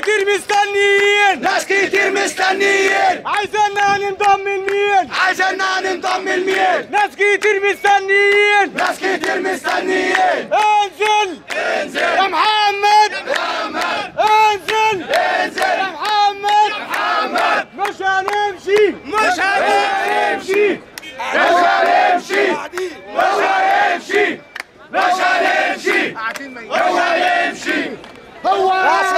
كتير مستنيين ناس كتير مستنيين عايزيننا ننضم لمين عايزيننا ننضم لمين ناس كتير مستنيين ناس كتير مستنيين انزل انزل يا محمد محمد انزل انزل يا محمد محمد مش هنمشي مش هنمشي مش هنمشي مش هنمشي مش هنمشي مش هنمشي هو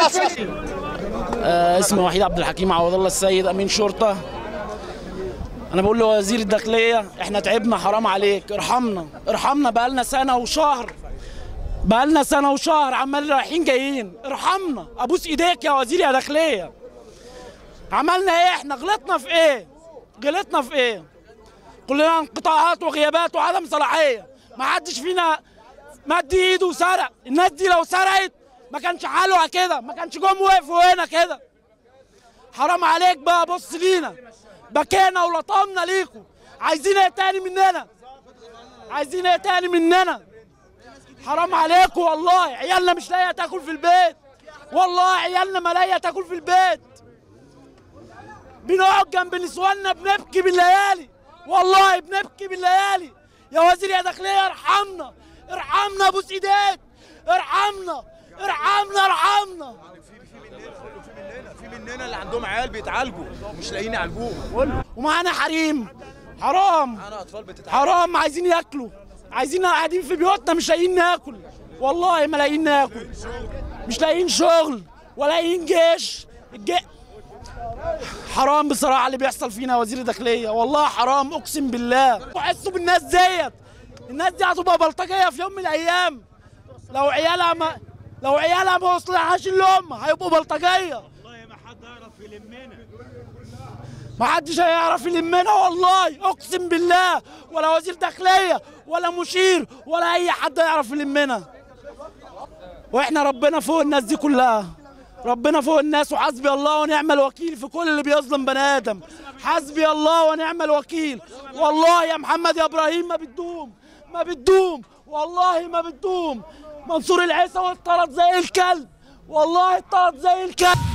آه، اسمي وحيد عبد الحكيم عوض الله السيد امين شرطه انا بقول لوزير الداخليه احنا تعبنا حرام عليك ارحمنا ارحمنا بقالنا سنه وشهر بقالنا سنه وشهر عمال رايحين جايين ارحمنا ابوس ايديك يا وزير يا داخليه عملنا ايه احنا غلطنا في ايه غلطنا في ايه كلنا انقطاعات وغيابات وعدم صلاحيه ما حدش فينا مد ايده وسرق الناس دي لو سرقت ما كانش حالها كده ما كانش جم وقفوا هنا كده حرام عليك بقى بص لينا بكينا ولطمنا ليكم عايزين ايه تاني مننا عايزين ايه تاني مننا حرام عليكم والله عيالنا مش لاقيه تاكل في البيت والله عيالنا ما لاقيه تاكل في البيت بنقعد جنب نسواننا بنبكي بالليالي والله بنبكي بالليالي يا وزير يا داخليه ارحمنا ارحمنا ابوس ايديك ارحمنا ارحمنا ارحمنا في مننا اللي عندهم عيال بيتعالجوا مش لاقيين يعالجوهم ومعانا حريم حرام انا اطفال بتتعالج حرام عايزين ياكلوا عايزين قاعدين في بيوتنا مش لاقيين ناكل والله ما لاقيين ناكل مش لاقيين شغل ولا لاقيين جيش الجي... حرام بصراحه اللي بيحصل فينا يا وزير الداخليه والله حرام اقسم بالله وحسوا بالناس ديت الناس دي هتبقى بلطجيه في يوم من الايام لو عيالها ما لو عيالها ما وصلهاش الام هيبقوا بلطجيه ما حدش هيعرف يلمنا والله اقسم بالله ولا وزير داخليه ولا مشير ولا اي حد يعرف يلمنا واحنا ربنا فوق الناس دي كلها ربنا فوق الناس وحسبي الله ونعم الوكيل في كل اللي بيظلم بني ادم حسبي الله ونعم الوكيل والله يا محمد يا ابراهيم ما بتدوم ما بتدوم والله ما بتدوم منصور العيسى اتطرد زي الكلب والله اتطرد زي الكلب